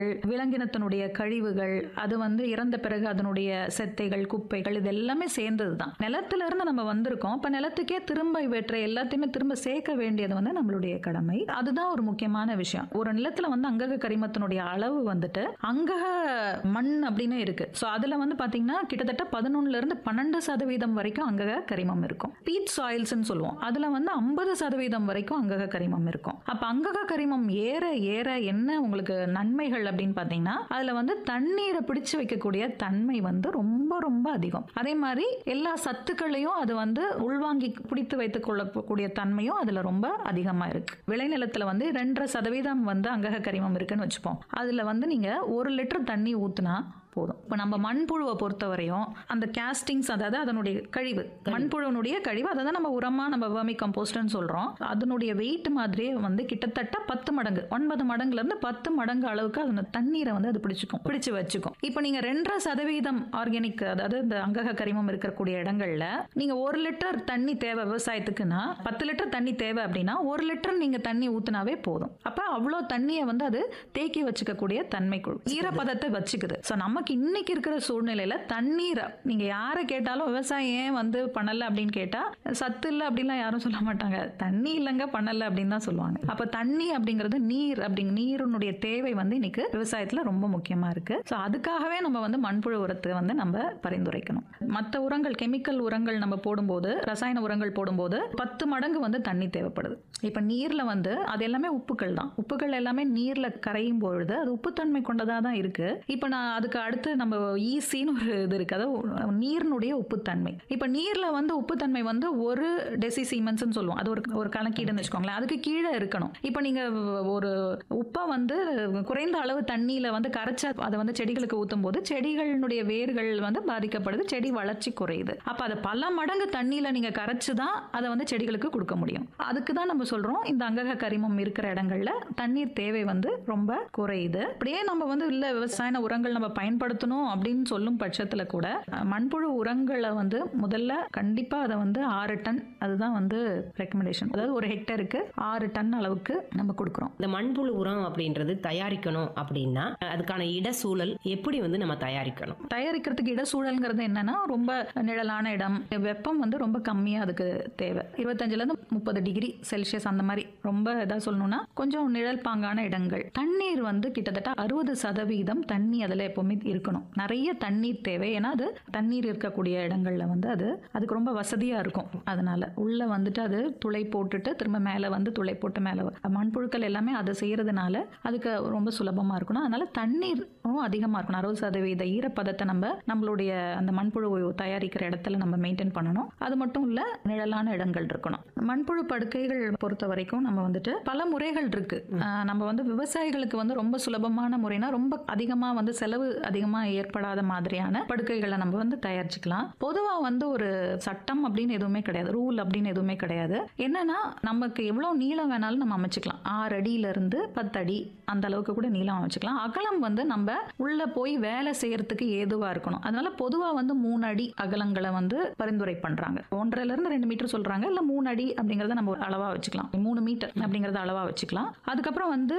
விலங்கினத்தினுடைய கழிவுகள் அது வந்து இறந்த பிறகு அதனுடைய செத்தைகள் குப்பைகள் இது எல்லாமே சேர்ந்தது தான் நிலத்துல இருந்து நம்ம வந்திருக்கோம் இப்ப நிலத்துக்கே திரும்ப இவற்றை எல்லாத்தையுமே திரும்ப சேர்க்க வேண்டியது வந்து நம்மளுடைய கடமை அதுதான் ஒரு முக்கியமான விஷயம் ஒரு நிலத்துல வந்து அங்கக கரிமத்தினுடைய அளவு வந்துட்டு அங்கக மண் அப்படின்னு இருக்கு ஸோ அதுல வந்து பாத்தீங்கன்னா கிட்டத்தட்ட பதினொன்னுல இருந்து பன்னெண்டு சதவீதம் வரைக்கும் அங்கக கரிமம் இருக்கும் பீட் சாயில்ஸ்னு சொல்லுவோம் அதுல வந்து ஐம்பது சதவீதம் வரைக்கும் அங்கக கரிமம் இருக்கும் அப்ப அங்கக கரிமம் ஏற ஏற என்ன உங்களுக்கு நன்மைகள் அப்படின்னு பாத்தீங்கன்னா அதுல வந்து தண்ணீரை பிடிச்சு வைக்கக்கூடிய தன்மை வந்து ரொம்ப ரொம்ப அதிகம் அதே மாதிரி எல்லா சத்துக்களையும் அது வந்து உள்வாங்கி பிடித்து வைத்துக் கொள்ளக்கூடிய தன்மையும் அதுல ரொம்ப அதிகமா இருக்கு விளைநிலத்துல வந்து ரெண்டரை சதவீதம் வந்து அங்கக கரிமம் இருக்குன்னு வச்சுப்போம் அதுல வந்து நீங்க ஒரு லிட்டர் தண்ணி ஊத்துனா போதும் இப்போ நம்ம மண்புழுவை பொறுத்தவரையும் அந்த கேஸ்டிங்ஸ் அதாவது அதனுடைய கழிவு மண்புழுவனுடைய கழிவு அதை தான் நம்ம உரமா நம்ம வர்மி கம்போஸ்ட்னு சொல்றோம் அதனுடைய வெயிட் மாதிரியே வந்து கிட்டத்தட்ட பத்து மடங்கு ஒன்பது மடங்குல இருந்து பத்து மடங்கு அளவுக்கு அது தண்ணீரை வந்து அது பிடிச்சிக்கும் பிடிச்சு வச்சுக்கும் இப்போ நீங்க ரெண்டரை சதவீதம் ஆர்கானிக் அதாவது இந்த அங்கக கரிமம் இருக்கக்கூடிய இடங்கள்ல நீங்க ஒரு லிட்டர் தண்ணி தேவை விவசாயத்துக்குன்னா பத்து லிட்டர் தண்ணி தேவை அப்படின்னா ஒரு லிட்டர் நீங்க தண்ணி ஊத்துனாவே போதும் அப்ப அவ்வளோ தண்ணியை வந்து அது தேக்கி வச்சுக்கக்கூடிய தன்மை கொடு ஈரப்பதத்தை வச்சுக்குது ஸோ நமக்கு இன்னைக்கு இருக்கிற சூழ்நிலையில தண்ணீரை நீங்க யாரை கேட்டாலும் விவசாயம் ஏன் வந்து பண்ணல அப்படின்னு கேட்டா சத்து இல்லை அப்படின்லாம் யாரும் சொல்ல மாட்டாங்க தண்ணி இல்லைங்க பண்ணல அப்படின்னு தான் சொல்லுவாங்க அப்ப தண்ணி அப்படிங்கிறது நீர் அப்படிங்க நீரினுடைய தேவை வந்து இன்னைக்கு விவசாயத்துல ரொம்ப முக்கியமா இருக்கு ஸோ அதுக்காகவே நம்ம வந்து மண்புழு உரத்தை வந்து நம்ம பரிந்துரைக்கணும் மற்ற உரங்கள் கெமிக்கல் உரங்கள் நம்ம போடும்போது ரசாயன உரங்கள் போடும்போது பத்து மடங்கு வந்து தண்ணி தேவைப்படுது இப்ப நீர்ல வந்து அது எல்லாமே உப்புக்கள் தான் உப்புகள் எல்லாமே நீர்ல கரையும் பொழுது அது உப்புத்தன்மை கொண்டதா தான் இருக்கு இப்ப நான் அதுக்கு அடுத்து நம்ம ஈசின்னு ஒரு இது இருக்கு அதாவது நீரினுடைய உப்புத்தன்மை இப்ப நீர்ல வந்து உப்புத்தன்மை வந்து ஒரு டெசி சீமென்ஸ்னு சொல்லுவோம் அது ஒரு ஒரு கணக்கீடுன்னு வச்சுக்கோங்களேன் அதுக்கு கீழே இருக்கணும் இப்ப நீங்க ஒரு உப்பை வந்து குறைந்த அளவு தண்ணியில வந்து கரைச்சா அதை வந்து செடிகளுக்கு ஊத்தும் போது செடிகளினுடைய வேர்கள் வந்து பாதிக்கப்படுது செடி வளர்ச்சி குறையுது அப்ப அதை பல மடங்கு தண்ணியில நீங்க கரைச்சு தான் அதை வந்து செடிகளுக்கு கொடுக்க முடியும் அதுக்கு தான் நம்ம சொல்றோம் இந்த அங்கக கரிமம் இருக்கிற இடங்கள்ல தண்ணீர் தேவை வந்து ரொம்ப குறையுது அப்படியே நம்ம வந்து இல்ல விவசாய உரங்கள் நம்ம பயன்படுத்தணும் அப்படின்னு சொல்லும் பட்சத்துல கூட அஹ், மண்புழு உரங்களை வந்து முதல்ல கண்டிப்பா அதை வந்து ஆறு டன் அதுதான் வந்து ரெக்கமெண்டேஷன் அதாவது ஒரு ஹெக்டருக்கு ஆறு டன் அளவுக்கு நம்ம கொடுக்குறோம் இந்த மண்புழு உரம் அப்படின்றது தயாரிக்கணும் அப்படின்னா அதுக்கான இட சூழல் எப்படி வந்து நம்ம தயாரிக்கணும் தயாரிக்கிறதுக்கு இட சூழல்ங்கிறது என்னன்னா ரொம்ப நிழலான இடம் வெப்பம் வந்து ரொம்ப கம்மியா அதுக்கு தேவை இருபத்தஞ்சுல இருந்து முப்பது டிகிரி செல்சியஸ் அந்த மாதிரி ரொம்ப இதா சொல்லணும்னா கொஞ்சம் நிழல் பாங்கான இடங்கள் தண்ணீர் வந்து கிட்டத்தட்ட அறுபது சதவீதம் தண்ணி அதுல எப்பவுமே இருக்கணும் நிறைய தண்ணீர் தேவை ஏன்னா அது தண்ணீர் இருக்கக்கூடிய இடங்கள்ல வந்து அது அதுக்கு ரொம்ப வசதியா இருக்கும் அதனால உள்ள வந்துட்டு அது துளை போட்டுட்டு திரும்ப மேல வந்து துளை போட்டு மேல வ- மண்புழுக்கள் எல்லாமே அதை செய்யறதுனால அதுக்கு ரொம்ப சுலபமா இருக்கணும் அதனால தண்ணீரும் அதிகமா இருக்கணும் அறுபது சதவீத ஈரப்பதத்தை நம்ம நம்மளுடைய அந்த மண்புழு தயாரிக்கிற இடத்துல நம்ம மெயின்டைன் பண்ணணும் அது மட்டும் இல்ல நிழலான இடங்கள் இருக்கணும் மண்புழு படுக்கைகள் பொறுத்த வரைக்கும் நம்ம வந்துட்டு பல முறைகள் இருக்கு ஆஹ் நம்ம வந்து விவசாயிகளுக்கு வந்து ரொம்ப சுலபமான முறைனா ரொம்ப அதிகமா வந்து செலவு அதிகமா ஏற்படாத மாதிரியான படுக்கைகளை நம்ம வந்து தயாரிச்சுக்கலாம் பொதுவா வந்து ஒரு சட்டம் அப்படின்னு எதுவுமே கிடையாது ரூல் அப்படின்னு எதுவுமே கிடையாது என்னன்னா நமக்கு எவ்வளவு நீளம் வேணாலும் நம்ம அமைச்சுக்கலாம் ஆறு அடியில இருந்து பத்து அடி அந்த அளவுக்கு கூட நீளம் அமைச்சுக்கலாம் அகலம் வந்து நம்ம உள்ள போய் வேலை செய்யறதுக்கு ஏதுவா இருக்கணும் அதனால பொதுவா வந்து மூணு அடி அகலங்களை வந்து பரிந்துரை பண்றாங்க ஒன்றரைல இருந்து ரெண்டு மீட்டர் சொல்றாங்க இல்ல மூணு அடி அப்படிங்கறத நம்ம அளவா வச்சுக்கலாம் மூணு மீட்டர் அப்படிங்கறத அளவா வச்சுக்கலாம் அதுக்கப்புறம் வந்து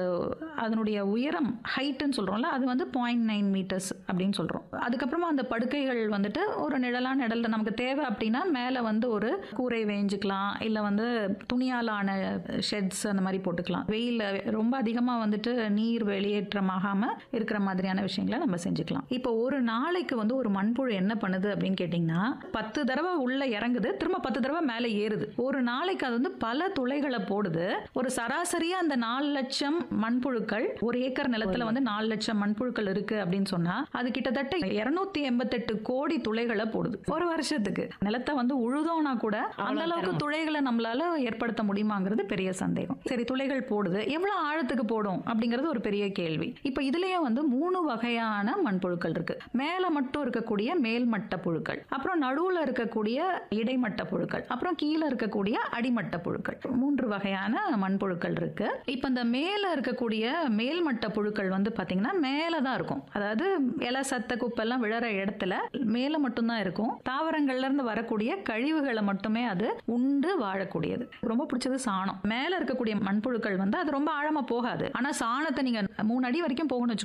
அதனுடைய உயரம் ஹைட்டுன்னு சொல்றோம்ல அது வந்து பாயிண்ட் நைன் மீட்டர்ஸ் அப்படின்னு சொல்றோம் அதுக்கப்புறமா அந்த படுக்கைகள் வந்துட்டு ஒரு நிழலான இடத்துல நமக்கு தேவை அப்படின்னா மேல வந்து ஒரு கூரை வேஞ்சுக்கலாம் இல்ல வந்து துணியாலான ஷெட்ஸ் அந்த மாதிரி போட்டுக்கலாம் வெயில்ல ரொம்ப அதிகமா வந்துட்டு நீர் வெளியேற்றமாகாம இருக்கிற மாதிரியான விஷயங்களை நம்ம செஞ்சுக்கலாம் இப்போ ஒரு நாளைக்கு வந்து ஒரு மண்புழு என்ன பண்ணுது அப்படின்னு கேட்டிங்கன்னா பத்து தடவை உள்ள இறங்குது திரும்ப பத்து தடவை மேலே ஏறுது ஒரு நாளைக்கு அது வந்து பல துளைகளை போடுது ஒரு சராசரியா அந்த நாலு லட்சம் மண்புழுக்கள் ஒரு ஏக்கர் நிலத்துல வந்து நாலு லட்சம் மண்புழுக்கள் இருக்கு அப்படின்னு சொன்னா அது கிட்டத்தட்ட இருநூத்தி எண்பத்தெட்டு கோடி துளைகளை போடுது ஒரு வருஷத்துக்கு நிலத்தை வந்து உழுதோம்னா கூட அந்த அளவுக்கு துளைகளை நம்மளால ஏற்படுத்த முடியுமாங்கிறது பெரிய சந்தேகம் சரி துளைகள் போடுது எவ்வளவு ஆழத்துக்கு போடும் அப்படிங்கிறது ஒரு பெரிய கேள்வி இப்ப இதுலயே வந்து மூணு வகையான மண்புழுக்கள் இருக்கு மேல மட்டும் இருக்கக்கூடிய மேல்மட்ட புழுக்கள் அப்புறம் நடுவுல இருக்கக்கூடிய இடைமட்ட புழுக்கள் அப்புறம் கீழே இருக்கக்கூடிய அடிமட்ட புழுக்கள் மூன்று வகையான மண்புழுக்கள் இருக்கு இப்ப இந்த மேல இருக்கக்கூடிய மேல்மட்ட புழுக்கள் வந்து பாத்தீங்கன்னா மேல தான் இருக்கும் அதாவது அதாவது இலை சத்த குப்பெல்லாம் விழற இடத்துல மேல மட்டும்தான் இருக்கும் தாவரங்கள்ல இருந்து வரக்கூடிய கழிவுகளை மட்டுமே அது உண்டு வாழக்கூடியது ரொம்ப பிடிச்சது சாணம் மேல இருக்கக்கூடிய மண்புழுக்கள் வந்து அது ரொம்ப ஆழமா போகாது ஆனா சாணத்தை நீங்க மூணு அடி வரைக்கும் போகணும்னு